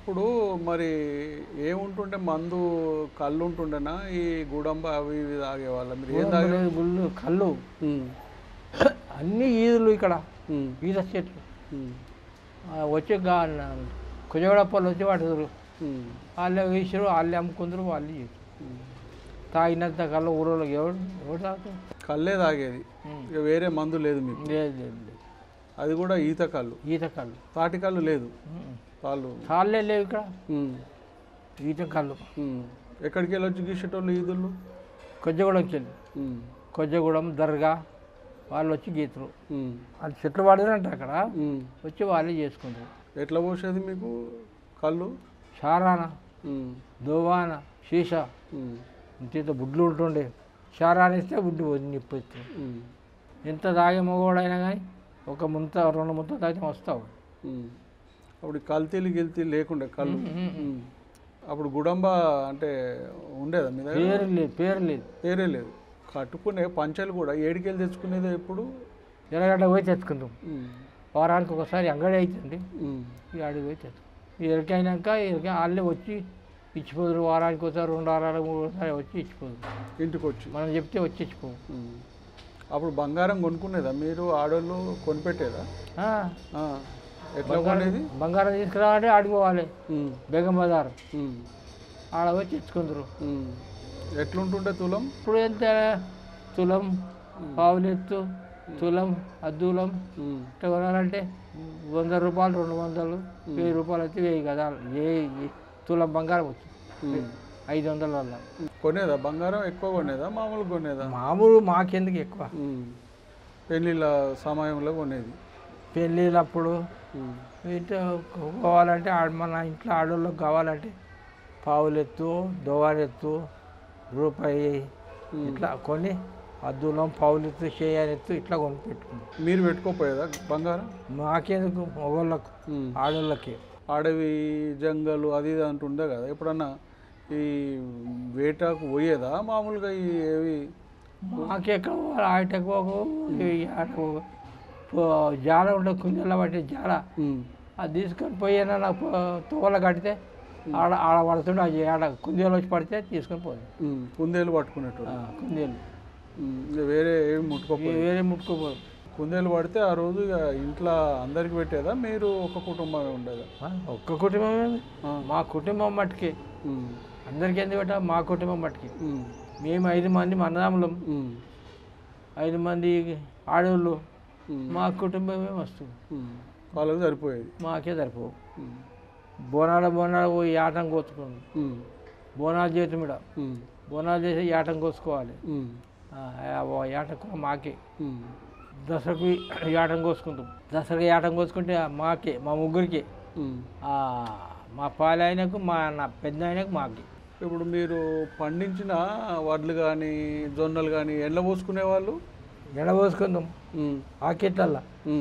అప్పుడు మరి ఏముంటుండే మందు కళ్ళు ఉంటుండేనా ఈ గుడంబ అవి ఇవి తాగేవాళ్ళ మీరు ఏం తాగే లేదు, గుళ్ళు కళ్ళు అన్ని ఈదులు ఇక్కడ ఈత చెట్లు ఆ, వచ్చి గా కుజగడప్పలు వచ్చి పట్టుదురు వాళ్ళే వేసారు వాళ్ళే అమ్ముకుందరు వాళ్ళే చేస్తారు తాగినంత కళ్ళు ఊళ్ళో ఎవడు ఎవడు తాగుతారు కళ్ళే తాగేది ఇక వేరే మందు లేదు మీకు లేదు లేదు లేదు అది కూడా ఈత కళ్ళు ఈత కళ్ళు తాటి కళ్ళు లేదు ఉమ్. వాళ్ళు తాళ్ళే లేవు ఇక్కడ ఉమ్, ఈత కళ్ళు ఉమ్. ఎక్కడికి వెళ్ళి వచ్చి గీసేటోళ్ళు ఈదుళ్ళు కొజ్జగూడెంకి వెళ్ళి ఉమ్, కొజ్జగూడెం దర్గా వాళ్ళు వచ్చి గీతరు ఉమ్, వాళ్ళు చెట్లు పడినంట అక్కడ ఉమ్. వచ్చి వాళ్ళే చేసుకుంటారు ఎట్లా పోసేది మీకు కళ్ళు షారాన ఉమ్, దోవాన సీసా ఉమ్, ఇంత బుడ్లు ఉంటుండే షారాన ఇస్తే బుడ్డు పోతుంది నిప్పు ఇస్తుంది ఉమ్, ఎంత తాగే మగవాడైనా కానీ ఒక ముంత రెండు ముంత తాగితే వస్తావు ఉమ్. అప్పుడు ఈ కల్తీలు గిల్తీలు లేకుండే కళ్ళు ఉమ్. అప్పుడు గుడంబ అంటే ఉండేదా మీ దగ్గర పేరు లేదు పేరు లేదు పేరే లేదు కట్టుకునే పంచలు కూడా ఏడికెళ్ళి తెచ్చుకునేది ఎప్పుడు ఎర్రగడ్డ పోయి తెచ్చుకుందాం ఉమ్, వారానికి ఒకసారి అంగడి అవుతుంది ఉమ్, ఇక ఆడికి పోయి తెచ్చుకుందాం ఎరికైనాక ఎరిక వాళ్ళే వచ్చి ఇచ్చిపోదురు వారానికి ఒకసారి రెండు వారాలకు మూడు ఒకసారి వచ్చి ఇచ్చిపోదురు ఇంటికి వచ్చి మనం చెప్తే వచ్చి ఇచ్చిపోదు ఉమ్. అప్పుడు బంగారం కొనుక్కునేదా మీరు ఆడోళ్ళు కొనిపెట్టేదా ఆ, ఆ. ఎట్లా కొనేది బంగారం తీసుకురావాలంటే ఆడిపోవాలి ఉమ్, బేగం బజార్ ఉమ్, ఆడ వచ్చి తెచ్చుకుందరు ఉమ్. ఎట్లుంటుండే తులం ఇప్పుడు ఎంత తులం పావులెత్తు తులం అద్దులం ఉమ్, ఇట్లా కొనాలంటే వంద రూపాయలు రెండు వందలు వెయ్యి రూపాయలు అయితే వెయ్యి కదా ఏ ఏ తులం బంగారం వచ్చింది ఉమ్. ఐదు వందల వల్ల కొనేదా బంగారం ఎక్కువ కొనేదా మామూలు కొనేదా మామూలు మాకెందుకు ఎక్కువ ఉమ్. పెళ్ళిళ్ళ సమయంలో కొనేది పెళ్ళిళ్ళప్పుడు ఉమ్, ఇట్లా పోవాలంటే ఆడ మన ఇంట్లో ఆడవాళ్ళకి కావాలంటే పావులెత్తు దోవాలెత్తు రూపాయి ఇట్లా కొని అద్దులం పావులెత్తు చేయనెత్తు ఇట్లా కొని పెట్టుకున్నాం మీరు పెట్టుకోపోయేదా బంగారం మాకెందుకు మగవాళ్ళకు ఉమ్. ఆడవాళ్ళకి అడవి జంగలు అది ఇది అంటుండే కదా ఎప్పుడన్నా ఈ వేటకు పోయేదా మామూలుగా ఈ ఏవి మాకెక్కడ పోవాలి ఆటకు ఆటకు జాల ఉండే కుంజల పట్టే జాల ఉమ్, అది తీసుకొని పోయినా నాకు తోల కడితే ఆడ ఆడ పడుతుండే అది ఆడ కుందేలు వచ్చి పడితే తీసుకొని పోయింది ఉమ్, కుందేలు పట్టుకునేటోళ్ళు కుందేలు ఉమ్, ఇక వేరే ఏమి ముట్టుకోపోయి వేరే ముట్టుకోపోదు కుందేలు పడితే ఆ రోజు ఇక ఇంట్లో అందరికి పెట్టేదా మీరు ఒక కుటుంబమే ఉండేదా ఆ, ఒక్క కుటుంబమే ఆ. మా కుటుంబం మట్టుకి ఉమ్, అందరికీ ఎందుకు పెట్టా మా కుటుంబం మట్టుకి ఉమ్, మేము ఐదు మంది అన్నదమ్ములం ఉమ్, ఐదు మంది ఆడవాళ్ళు ఉమ్, మా కుటుంబమే వస్తుంది ఉమ్. వాళ్ళకి సరిపోయేది మాకే సరిపోవు ఉమ్, బోనాల బోనాలు పోయి ఆటం కోసుకున్నాం ఉమ్, బోనాలు చేతి మీద ఉమ్, బోనాలు చేసి యాటం కోసుకోవాలి ఉమ్, ఆ, ఆ యాటం కూడా మాకే ఉమ్, దసరాకి యాటం కోసుకుంటాం దసరాకి యాటం కోసుకుంటే మాకే మా ముగ్గురికి ఉమ్. ఆ, మా పాల ఆయనకు మా నా పెద్ద ఆయనకు మాకి ఇప్పుడు మీరు పండించిన వడ్లు కానీ జొన్నలు కానీ ఎండ పోసుకునే వాళ్ళు ఎండ పోసుకుందాం ఆకెట్లల్లా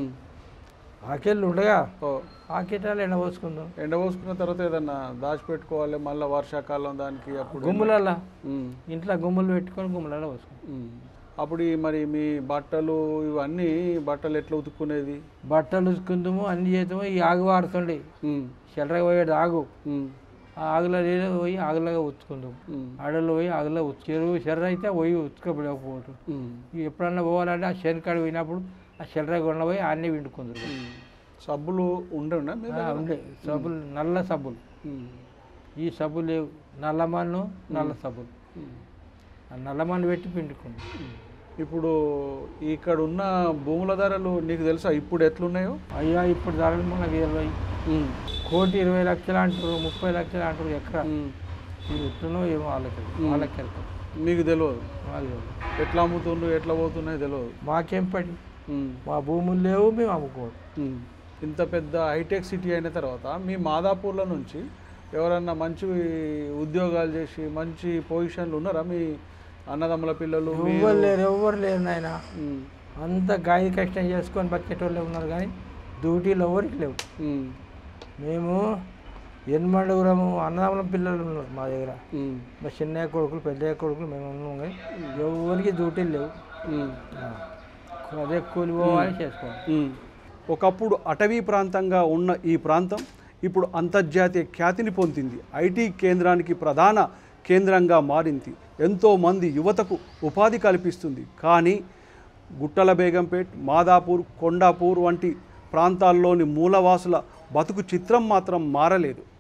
ఆకెళ్ళు ఉండగా ఓ ఆకెట్లలో ఎండ పోసుకుందాం ఎండ పోసుకున్న తర్వాత ఏదన్నా దాచిపెట్టుకోవాలి మళ్ళీ వర్షాకాలం దానికి అప్పుడు గుమ్ములల్లా ఉమ్, ఇంట్లో గుమ్ములు పెట్టుకొని గుమ్ములలో పోసుకుంటాం ఉమ్. అప్పుడు ఈ మరి మీ బట్టలు ఇవన్నీ బట్టలు ఎట్లా ఉతుక్కునేది బట్టలు ఉసుకుందాము అన్ని చేద్దాము ఈ ఆగు వాడుతుండే ఉమ్, చిల్లర పోయేది ఆగు ఉమ్, ఆ ఆగులో నీళ్ళు పోయి ఆగులాగా ఉతుకుందాం ఉమ్, ఆడలో పోయి ఆగులో ఉతు చెరువు చెర్ర అయితే పోయి ఉతుకపోవటం ఉమ్, ఎప్పుడన్నా పోవాలంటే ఆ శనికాడ పోయినప్పుడు ఆ చిల్లర కొండ పోయి అన్నీ విండుకుందరు ఉమ్. సబ్బులు ఉండే మీ దగ్గర? ఉండే సబ్బులు నల్ల సబ్బులు ఉమ్, ఈ సబ్బులు లేవు నల్లమన్ను నల్ల సబ్బులు ఉమ్. ఆ నల్లమన్ను పెట్టి పిండుకుంది ఇప్పుడు ఇక్కడ ఉన్న భూముల ధరలు నీకు తెలుసా ఇప్పుడు ఎట్లున్నాయో అయ్యా ఇప్పుడు ధరలు మనకి ఇరవై ఉమ్, కోటి ఇరవై లక్షలు అంటారు ముప్పై లక్షలు అంటారు ఎక్కడ ఉమ్. ఇది ఎట్లనో ఏమో వాళ్ళకి వాళ్ళకి వెళ్తాం మీకు తెలియదు మాకు తెలియదు. ఎట్లా అమ్ముతుండ్రు ఎట్లా పోతున్నాయో తెలియదు మాకేం పడి ఉమ్, మా భూములు లేవు మేము అమ్ముకోవడం ఉమ్. ఇంత పెద్ద హైటెక్ సిటీ అయిన తర్వాత మీ మాదాపూర్ల నుంచి ఎవరన్నా మంచి ఉద్యోగాలు చేసి మంచి పొజిషన్లు ఉన్నారా మీ అన్నదమ్ముల పిల్లలు మీరు? ఎవ్వరు లేరు ఎవ్వరు లేరు నాయన ఉమ్, అంత గాయ కష్టం చేసుకొని బతికేటోళ్ళే ఉన్నారు కానీ డ్యూటీలు ఎవరికి లేవు ఉమ్, మేము ఎనిమిడుగురము అన్నదమ్ముల పిల్లలు ఉన్నారు మా దగ్గర ఉమ్, మా చిన్నయ్య కొడుకులు పెద్దయ్య కొడుకులు మేము ఉన్నాం కానీ ఎవరికి డ్యూటీలు లేవు ఉమ్. ఆ. అదే కూలి పోవాలి చేసుకోవాలి ఉమ్. ఒకప్పుడు అటవీ ప్రాంతంగా ఉన్న ఈ ప్రాంతం ఇప్పుడు అంతర్జాతీయ ఖ్యాతిని పొందింది ఐటీ కేంద్రానికి ప్రధాన కేంద్రంగా మారింది ఎంతోమంది యువతకు ఉపాధి కల్పిస్తుంది కానీ గుట్టల బేగంపేట్ మాదాపూర్ కొండాపూర్ వంటి ప్రాంతాల్లోని మూలవాసుల బతుకు చిత్రం మాత్రం మారలేదు